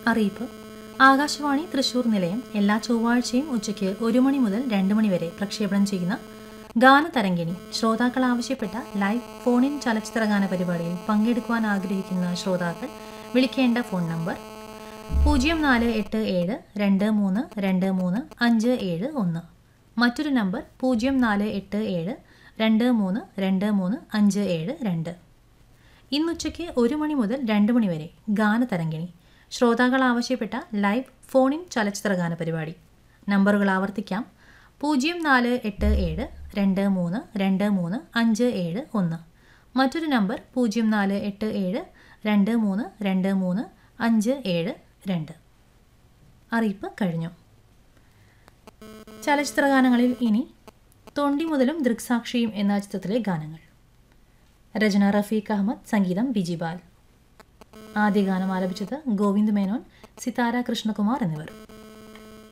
അറിയിപ്പ് ആകാശവാണി തൃശൂർ നിലയം എല്ലാ ചൊവ്വാഴ്ചയും ഉച്ചയ്ക്ക് ഒരു മണി മുതൽ രണ്ട് മണി വരെ പ്രക്ഷേപണം ചെയ്യുന്ന ഗാനതരംഗിണി ശ്രോതാക്കൾ ആവശ്യപ്പെട്ട ലൈവ് ഫോൺ ഇൻ ചലച്ചിത്ര ഗാന പരിപാടിയിൽ പങ്കെടുക്കുവാൻ ആഗ്രഹിക്കുന്ന ശ്രോതാക്കൾ വിളിക്കേണ്ട ഫോൺ നമ്പർ പൂജ്യം നാല് എട്ട് ഏഴ് രണ്ട് മൂന്ന് രണ്ട് മൂന്ന് അഞ്ച് ഏഴ് ഒന്ന് മറ്റൊരു നമ്പർ പൂജ്യം നാല് എട്ട് ഏഴ് രണ്ട് മൂന്ന് രണ്ട് മൂന്ന് അഞ്ച് ഏഴ് രണ്ട് ഇന്നുച്ചയ്ക്ക് ഒരു മണി മുതൽ രണ്ട് മണി വരെ ഗാനതരംഗിണി ശ്രോതാക്കൾ ആവശ്യപ്പെട്ട ലൈവ് ഫോൺ ഇൻ ചലച്ചിത്ര ഗാന പരിപാടി നമ്പറുകൾ ആവർത്തിക്കാം പൂജ്യം നാല് എട്ട് ഏഴ് രണ്ട് മൂന്ന് രണ്ട് മൂന്ന് അഞ്ച് ഏഴ് ഒന്ന് മറ്റൊരു നമ്പർ പൂജ്യം നാല് എട്ട് ഏഴ് രണ്ട് മൂന്ന് രണ്ട് മൂന്ന് അഞ്ച് ഏഴ് രണ്ട് അറിയിപ്പ് കഴിഞ്ഞു ചലച്ചിത്ര ഗാനങ്ങളിൽ ഇനി തൊണ്ടി മുതലും ദൃക്സാക്ഷിയും എന്ന ചിത്രത്തിലെ ഗാനങ്ങൾ രചന റഫീഖ് അഹമ്മദ് സംഗീതം ബിജിബാൽ ആദ്യ ഗാനം ആലപിച്ചത് ഗോവിന്ദ് മേനോൻ സിതാര കൃഷ്ണകുമാർ എന്നിവർ